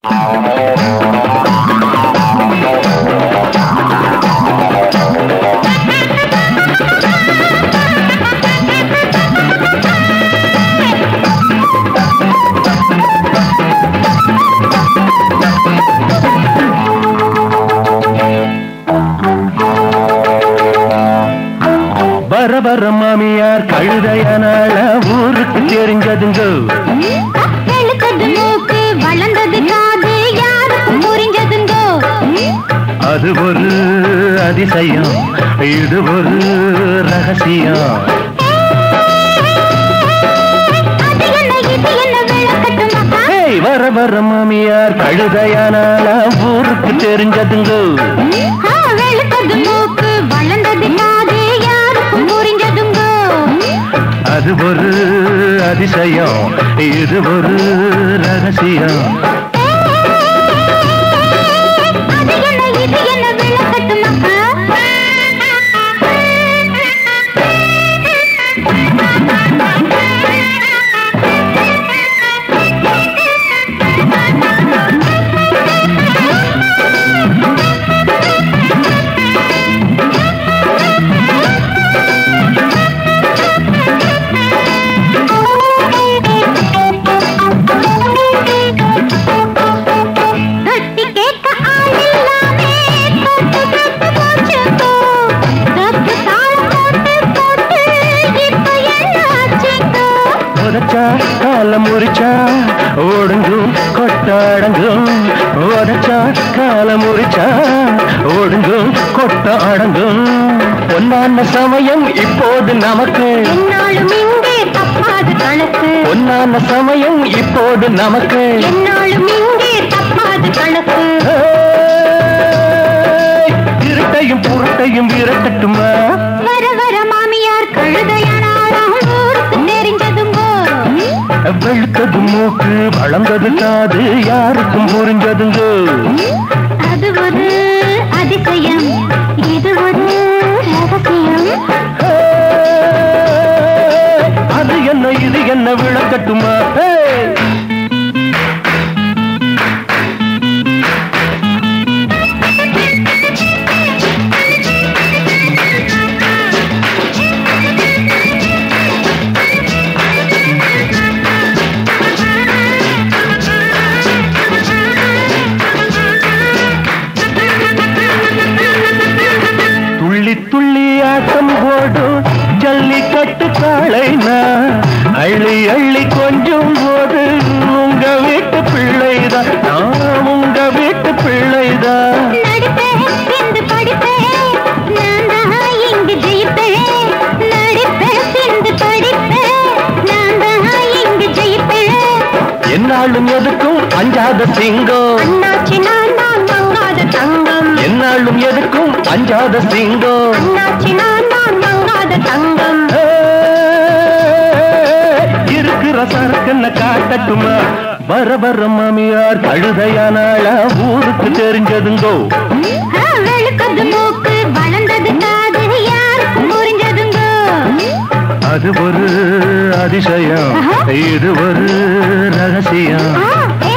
வர வர மாமியார் கழுதையனால ஊருக்கு தெரிஞ்சதுங்க வெளுத்தது மூக்கு வளர்ந்தது காது யாருக்கும் புரிஞ்சதுங்கோ அது ஒரு அதிசயம் இது ஒரு ரகசியம் அது என்ன இது என்ன விளக்கட்டுமா ஏய், வர வர மாமியார் கழுதையனால ஊருக்கு தெரிஞ்சதுங்க ஆ, வெளுத்தது மூக்கு வளர்ந்தது காது யாருக்கும் புரிஞ்சதுங்கோ அது ஒரு அதிசயம் இது ஒரு ரகசியம் அது என்ன இது என்ன விளக்கட்டுமா தட்டி கேட்க ஆள் இல்லாமே தொட்டு தொட்டு போச்சுக்கோ தப்பு தாளம் போட்டு போட்டு இப்ப என்ன ஆச்சுக்கோ உதச்சா காலம் முறிச்சா ஓடுங்கும் கொட்டாடங்கும் உதச்சா காலம் முறிச்சா ஓடுங்கும் கொட்ட அடங்கும் பொன்னான சமயம் இப்போது நமக்கு என்னாலும் இங்கே தப்பாது கணக்கு பொன்னான சமயம் இப்போது நமக்கு என்னாலும் இங்கே தப்பாது கணக்கு ஏய், இருட்டையும் புரட்டையும் விரட்டட்டுமா வர வர மாமியார் கழுதையானாராம் ஊருக்கு தெரிஞ்சதுங்கோ வெளுத்தது மூக்கு வளர்ந்தது காது யாருக்கும் புரிஞ்சதுங்க அது ஒரு அதிசயம் இது ஒரு ரகசியம் ஏய், அது என்ன இது என்ன விளக்கட்டுமா ஏய். துள்ளி துள்ளி ஆட்டம் போடும் ஜல்லிக்கட்டு காளைனா அள்ளி அள்ளி கொஞ்சம் போது உங்க வீட்டு பிள்ளைதான் நான் உங்க வீட்டு பிள்ளைதான் நடிப்பேன் பிந்து படிப்பேன் நான் தான் இங்கு ஜெயிப்பேன் நடிப்பேன் பிந்து படிப்பேன் நான் தான் இங்கு ஜெயிப்பேன் என்னாலும் எதுக்கும் அஞ்சாத சிங்கம் அண்ணாச்சி நான் தான் மங்காத தங்கம் என்னாலும் எதுக்கும் அஞ்சாத சிங்கம் அண்ணாச்சி நான் தான் மங்காத தங்கம் ஏய், இருக்கிற சரக்குன்னு காட்டட்டுமா வர வர மாமியார் கழுதையானால ஊருக்கு தெரிஞ்சதுங்கோ ஆ, வெளுக்கது மூக்கு வளர்ந்தது காது யாருக்கும் புரிஞ்சதுங்க அது ஒரு அதிசயம் இது ஒரு ரகசியம் ஆ, ஏ